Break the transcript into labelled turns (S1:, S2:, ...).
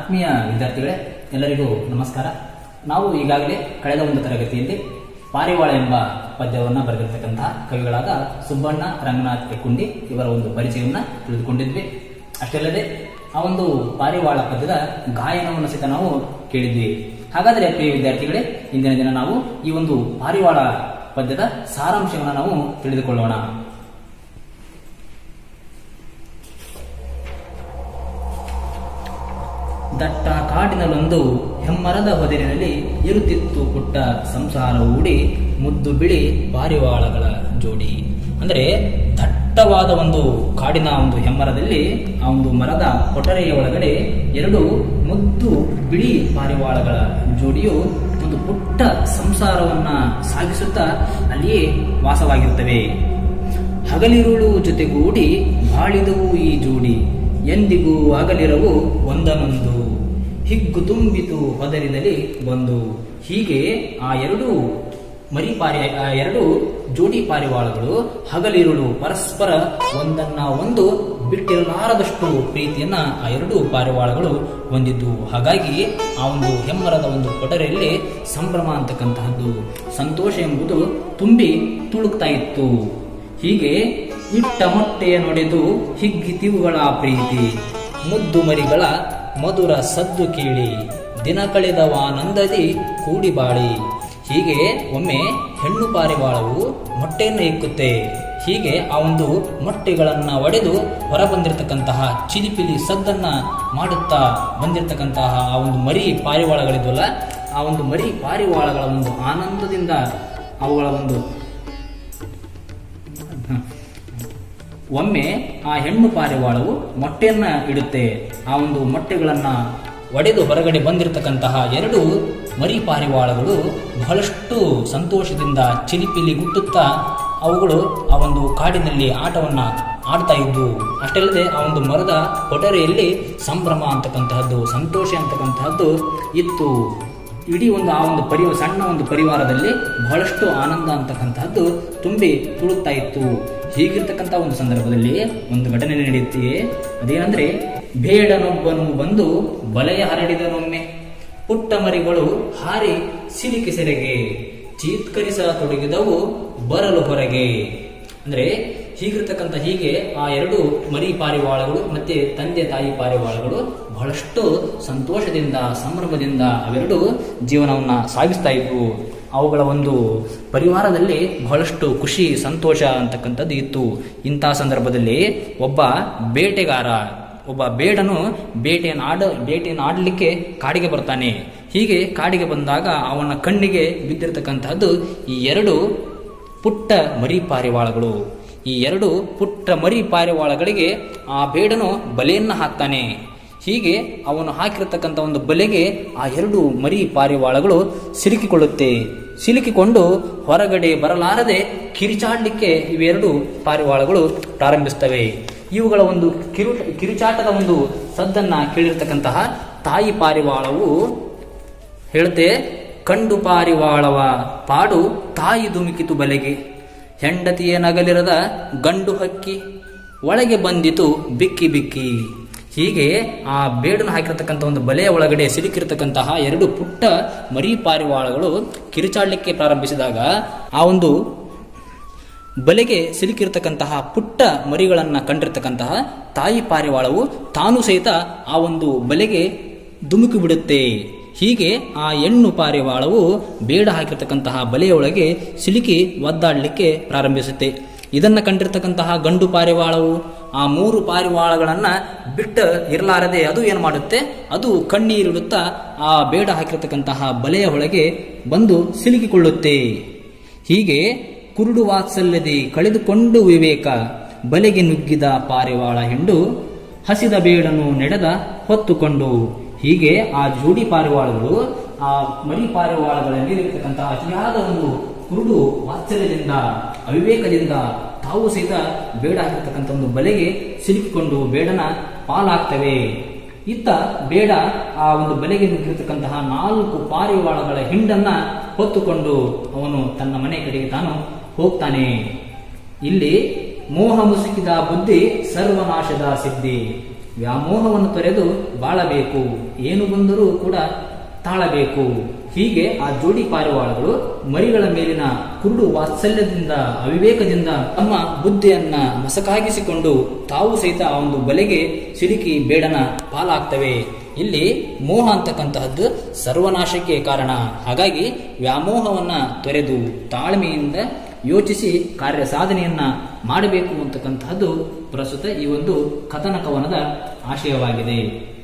S1: ಆತ್ಮೀಯ ವಿದ್ಯಾರ್ಥಿಗಳೇ ಎಲ್ಲರಿಗೂ ನಮಸ್ಕಾರ ನಾವು ಈಗಾಗಲೇ ಕಳೆದ ಒಂದು ತರಗತಿಯಲ್ಲಿ ಪಾರಿವಾಳ ಎಂಬ ಪದ್ಯವನ್ನು ಬರೆದಿರ್ತಕ್ಕಂತಹ ಕವಿಗಳಾದ ಸುಬ್ಬಣ್ಣ ರಂಗನಾಥ್ ಎಕ್ಕುಂಡಿ ಇವರ ಒಂದು ಪರಿಚಯವನ್ನ ತಿಳಿದುಕೊಂಡಿದ್ವಿ ಅಷ್ಟಲ್ಲದೆ ಆ ಒಂದು ಪಾರಿವಾಳ ಪದ್ಯದ ಗಾಯನವನ್ನು ಸಹಿತ ನಾವು ಕೇಳಿದ್ವಿ ಹಾಗಾದರೆ ಪ್ರಿಯ ವಿದ್ಯಾರ್ಥಿಗಳೇ ಇಂದಿನ ದಿನ ನಾವು ಈ ಒಂದು ಪಾರಿವಾಳ ಪದ್ಯದ ಸಾರಾಂಶವನ್ನು ನಾವು ತಿಳಿದುಕೊಳ್ಳೋಣ ದಟ್ಟ ಕಾಡಿನಲ್ಲೊಂದು ಹೆಮ್ಮರದ ಹೊದಿರಿನಲ್ಲಿ ಇರುತ್ತಿತ್ತು ಪುಟ್ಟ ಸಂಸಾರ ಹೂಡಿ ಮುದ್ದು ಬಿಳಿ ಪಾರಿವಾಳಗಳ ಜೋಡಿ ಅಂದರೆ ದಟ್ಟವಾದ ಒಂದು ಕಾಡಿನ ಒಂದು ಹೆಮ್ಮರದಲ್ಲಿ ಆ ಒಂದು ಮರದ ಕೊಠರೆಯ ಒಳಗಡೆ ಎರಡು ಮುದ್ದು ಬಿಳಿ ಪಾರಿವಾಳಗಳ ಜೋಡಿಯು ಒಂದು ಪುಟ್ಟ ಸಂಸಾರವನ್ನ ಸಾಗಿಸುತ್ತಾ ಅಲ್ಲಿಯೇ ವಾಸವಾಗಿರುತ್ತವೆ ಹಗಲಿರುಳು ಜೊತೆಗೂಡಿ ಬಾಳಿದವು ಈ ಜೋಡಿ ಎಂದಿಗೂ ಆಗಲಿರವು ಒಂದನೊಂದು ಹಿಗ್ಗು ತುಂಬಿತು ಹೊದರಿನಲ್ಲಿ ಬಂದು ಹೀಗೆ ಆ ಎರಡು ಮರಿ ಪಾರಿ ಆ ಎರಡು ಜೋಡಿ ಪಾರಿವಾಳಗಳು ಹಗಲಿರುಳು ಪರಸ್ಪರ ಒಂದನ್ನ ಒಂದು ಬಿಟ್ಟಿರಲಾರದಷ್ಟು ಪ್ರೀತಿಯನ್ನ ಆ ಎರಡು ಪಾರಿವಾಳಗಳು ಹೊಂದಿದ್ದು ಹಾಗಾಗಿ ಆ ಒಂದು ಹೆಮ್ಮರದ ಒಂದು ಕೊಠರೆಯಲ್ಲಿ ಸಂಭ್ರಮ ಅಂತಕ್ಕಂತಹದ್ದು ಸಂತೋಷ ಎಂಬುದು ತುಂಬಿ ತುಳುಕ್ತಾ ಇತ್ತು ಹೀಗೆ ಇಟ್ಟ ಮೊಟ್ಟೆಯ ನೊಡೆದು ಹಿಗ್ಗಿತಿವುಗಳ ಪ್ರೀತಿ ಮುದ್ದು ಮರಿಗಳ ಮಧುರ ಸದ್ದು ಕೇಳಿ ದಿನ ಕಳೆದವಾನಂದದಿ ಕೂಡಿ ಬಾಳಿ ಹೀಗೆ ಒಮ್ಮೆ ಹೆಣ್ಣು ಪಾರಿವಾಳವು ಮೊಟ್ಟೆಯನ್ನು ಇಕ್ಕುತ್ತೆ ಹೀಗೆ ಆ ಒಂದು ಮೊಟ್ಟೆಗಳನ್ನ ಒಡೆದು ಹೊರ ಬಂದಿರತಕ್ಕಂತಹ ಚಿಲಿಪಿಲಿ ಸದ್ದನ್ನ ಮಾಡುತ್ತಾ ಬಂದಿರತಕ್ಕಂತಹ ಆ ಒಂದು ಮರಿ ಪಾರಿವಾಳಗಳಿದ್ವಲ್ಲ ಆ ಒಂದು ಮರಿ ಪಾರಿವಾಳಗಳ ಒಂದು ಆನಂದದಿಂದ ಅವುಗಳ ಒಂದು ಒಮ್ಮೆ ಆ ಹೆಣ್ಣು ಪಾರಿವಾಳವು ಮೊಟ್ಟೆಯನ್ನ ಇಡುತ್ತೆ ಆ ಒಂದು ಮೊಟ್ಟೆಗಳನ್ನ ಒಡೆದು ಹೊರಗಡೆ ಬಂದಿರತಕ್ಕಂತಹ ಎರಡು ಮರಿ ಪಾರಿವಾಳಗಳು ಬಹಳಷ್ಟು ಸಂತೋಷದಿಂದ ಚಿಲಿಪಿಲಿ ಗುಟ್ಟುತ್ತಾ ಅವುಗಳು ಆ ಒಂದು ಕಾಡಿನಲ್ಲಿ ಆಟವನ್ನ ಆಡ್ತಾ ಇದ್ವು ಅಷ್ಟಲ್ಲದೆ ಆ ಒಂದು ಮರದ ಕೊಠರೆಯಲ್ಲಿ ಸಂಭ್ರಮ ಅಂತಕ್ಕಂತಹದ್ದು ಸಂತೋಷ ಅಂತಕ್ಕಂತಹದ್ದು ಇತ್ತು ಇಡೀ ಒಂದು ಆ ಒಂದು ಪರಿ ಸಣ್ಣ ಒಂದು ಪರಿವಾರದಲ್ಲಿ ಬಹಳಷ್ಟು ಆನಂದ ಅಂತಕ್ಕಂತಹದ್ದು ತುಂಬಿ ತುಳುಕ್ತಾ ಇತ್ತು ಹೀಗಿರ್ತಕ್ಕಂಥ ಒಂದು ಸಂದರ್ಭದಲ್ಲಿ ಒಂದು ಘಟನೆ ನಡೆಯುತ್ತೆ ಅದೇನಂದ್ರೆ ಬೇಡನೊಬ್ಬನು ಬಂದು ಬಲೆಯ ಹರಡಿದನೊಮ್ಮೆ ಪುಟ್ಟ ಮರಿಗಳು ಹಾರಿ ಸಿಲಿಕೆ ಸೆರೆಗೆ ಚೀತ್ಕರಿಸತೊಡಗಿದವು ಬರಲು ಹೊರಗೆ ಅಂದ್ರೆ ಹೀಗಿರ್ತಕ್ಕಂಥ ಹೀಗೆ ಆ ಎರಡು ಮರಿ ಪಾರಿವಾಳಗಳು ಮತ್ತೆ ತಂದೆ ತಾಯಿ ಪಾರಿವಾಳಗಳು ಬಹಳಷ್ಟು ಸಂತೋಷದಿಂದ ಸಂಭ್ರಮದಿಂದ ಅವೆರಡು ಜೀವನವನ್ನ ಸಾಗಿಸ್ತಾ ಇದ್ವು ಅವುಗಳ ಒಂದು ಪರಿವಾರದಲ್ಲಿ ಬಹಳಷ್ಟು ಖುಷಿ ಸಂತೋಷ ಅಂತಕ್ಕಂಥದ್ದು ಇತ್ತು ಇಂತಹ ಸಂದರ್ಭದಲ್ಲಿ ಒಬ್ಬ ಬೇಟೆಗಾರ ಒಬ್ಬ ಬೇಡನು ಬೇಟೆಯನ್ನು ಆಡ ಬೇಟೆಯನ್ನು ಆಡಲಿಕ್ಕೆ ಕಾಡಿಗೆ ಬರ್ತಾನೆ ಹೀಗೆ ಕಾಡಿಗೆ ಬಂದಾಗ ಅವನ ಕಣ್ಣಿಗೆ ಬಿದ್ದಿರತಕ್ಕಂತಹದ್ದು ಈ ಎರಡು ಪುಟ್ಟ ಮರಿ ಪಾರಿವಾಳಗಳು ಈ ಎರಡು ಪುಟ್ಟ ಮರಿ ಪಾರಿವಾಳಗಳಿಗೆ ಆ ಬೇಡನು ಬಲೆಯನ್ನ ಹಾಕ್ತಾನೆ ಹೀಗೆ ಅವನು ಹಾಕಿರತಕ್ಕಂಥ ಒಂದು ಬಲೆಗೆ ಆ ಎರಡು ಮರಿ ಪಾರಿವಾಳಗಳು ಸಿಲುಕಿಕೊಳ್ಳುತ್ತೆ ಸಿಲುಕಿಕೊಂಡು ಹೊರಗಡೆ ಬರಲಾರದೆ ಕಿರಿಚಾಡಲಿಕ್ಕೆ ಇವೆರಡು ಪಾರಿವಾಳಗಳು ಪ್ರಾರಂಭಿಸ್ತವೆ ಇವುಗಳ ಒಂದು ಕಿರು ಕಿರುಚಾಟದ ಒಂದು ಸದ್ದನ್ನ ಕೇಳಿರ್ತಕ್ಕಂತಹ ತಾಯಿ ಪಾರಿವಾಳವು ಹೇಳುತ್ತೆ ಕಂಡು ಪಾರಿವಾಳವ ಪಾಡು ತಾಯಿ ಧುಮುಕಿತು ಬಲೆಗೆ ಹೆಂಡತಿಯ ನಗಲಿರದ ಗಂಡು ಹಕ್ಕಿ ಒಳಗೆ ಬಂದಿತು ಬಿಕ್ಕಿ ಬಿಕ್ಕಿ ಹೀಗೆ ಆ ಬೇಡನ್ನು ಹಾಕಿರತಕ್ಕಂಥ ಒಂದು ಬಲೆಯ ಒಳಗಡೆ ಸಿಲುಕಿರತಕ್ಕಂತಹ ಎರಡು ಪುಟ್ಟ ಮರಿ ಪಾರಿವಾಳಗಳು ಕಿರುಚಾಡಲಿಕ್ಕೆ ಪ್ರಾರಂಭಿಸಿದಾಗ ಆ ಒಂದು ಬಲೆಗೆ ಸಿಲುಕಿರತಕ್ಕಂತಹ ಪುಟ್ಟ ಮರಿಗಳನ್ನ ಕಂಡಿರ್ತಕ್ಕಂತಹ ತಾಯಿ ಪಾರಿವಾಳವು ತಾನು ಸಹಿತ ಆ ಒಂದು ಬಲೆಗೆ ಧುಮುಕಿ ಬಿಡುತ್ತೆ ಹೀಗೆ ಆ ಹೆಣ್ಣು ಪಾರಿವಾಳವು ಬೇಡ ಹಾಕಿರ್ತಕ್ಕಂತಹ ಬಲೆಯೊಳಗೆ ಸಿಲುಕಿ ಒದ್ದಾಡಲಿಕ್ಕೆ ಪ್ರಾರಂಭಿಸುತ್ತೆ ಇದನ್ನ ಕಂಡಿರ್ತಕ್ಕಂತಹ ಗಂಡು ಪಾರಿವಾಳವು ಆ ಮೂರು ಪಾರಿವಾಳಗಳನ್ನ ಬಿಟ್ಟ ಇರಲಾರದೆ ಅದು ಏನು ಮಾಡುತ್ತೆ ಅದು ಕಣ್ಣೀರಿಡುತ್ತಾ ಆ ಬೇಡ ಹಾಕಿರ್ತಕ್ಕಂತಹ ಬಲೆಯ ಒಳಗೆ ಬಂದು ಸಿಲುಕಿಕೊಳ್ಳುತ್ತೆ ಹೀಗೆ ಕುರುಡು ವಾತ್ಸಲ್ಯದಿ ಕಳೆದುಕೊಂಡು ವಿವೇಕ ಬಲೆಗೆ ನುಗ್ಗಿದ ಪಾರಿವಾಳ ಹಿಂಡು ಹಸಿದ ಬೇಡನು ನೆಡೆದ ಹೊತ್ತುಕೊಂಡು ಹೀಗೆ ಆ ಜೋಡಿ ಪಾರಿವಾಳಗಳು ಆ ಮರಿ ಪಾರಿವಾಳಗಳಲ್ಲಿ ಇರತಕ್ಕಂತಹ ಅತಿಯಾದ ಒಂದು ಕುರುಡು ವಾತ್ಸಲ್ಯದಿಂದ ಅವಿವೇಕದಿಂದ ತಾವು ಸಹಿತ ಬೇಡ ಹಾಕಿರ್ತಕ್ಕಂಥ ಒಂದು ಬಲೆಗೆ ಸಿಲುಕಿಕೊಂಡು ಬೇಡನ ಪಾಲಾಗ್ತವೆ ಇತ್ತ ಬೇಡ ಆ ಒಂದು ಬಲೆಗೆ ನುಗ್ಗಿರತಕ್ಕಂತಹ ನಾಲ್ಕು ಪಾರಿವಾಳಗಳ ಹಿಂಡನ್ನ ಹೊತ್ತುಕೊಂಡು ಅವನು ತನ್ನ ಮನೆ ಕಡೆಗೆ ತಾನು ಹೋಗ್ತಾನೆ ಇಲ್ಲಿ ಮೋಹ ಮುಸುಕಿದ ಬುದ್ಧಿ ಸರ್ವನಾಶದ ಸಿದ್ಧಿ ವ್ಯಾಮೋಹವನ್ನು ತೊರೆದು ಬಾಳಬೇಕು ಏನು ಬಂದರೂ ಕೂಡ ತಾಳಬೇಕು ಹೀಗೆ ಆ ಜೋಡಿ ಪಾರಿವಾಳಗಳು ಮರಿಗಳ ಮೇಲಿನ ಕುರುಡು ವಾತ್ಸಲ್ಯದಿಂದ ಅವಿವೇಕದಿಂದ ತಮ್ಮ ಬುದ್ಧಿಯನ್ನ ಮಸಕಾಗಿಸಿಕೊಂಡು ತಾವು ಸಹಿತ ಆ ಒಂದು ಬಲೆಗೆ ಸಿಲುಕಿ ಬೇಡನ ಪಾಲಾಗ್ತವೆ ಇಲ್ಲಿ ಮೋಹ ಅಂತಕ್ಕಂತಹದ್ದು ಸರ್ವನಾಶಕ್ಕೆ ಕಾರಣ ಹಾಗಾಗಿ ವ್ಯಾಮೋಹವನ್ನ ತೊರೆದು ತಾಳ್ಮೆಯಿಂದ ಯೋಚಿಸಿ ಕಾರ್ಯ ಸಾಧನೆಯನ್ನ ಮಾಡಬೇಕು ಅಂತಕ್ಕಂತಹದ್ದು ಪ್ರಸ್ತುತ ಈ ಒಂದು ಕಥನ ಕವನದ ಆಶಯವಾಗಿದೆ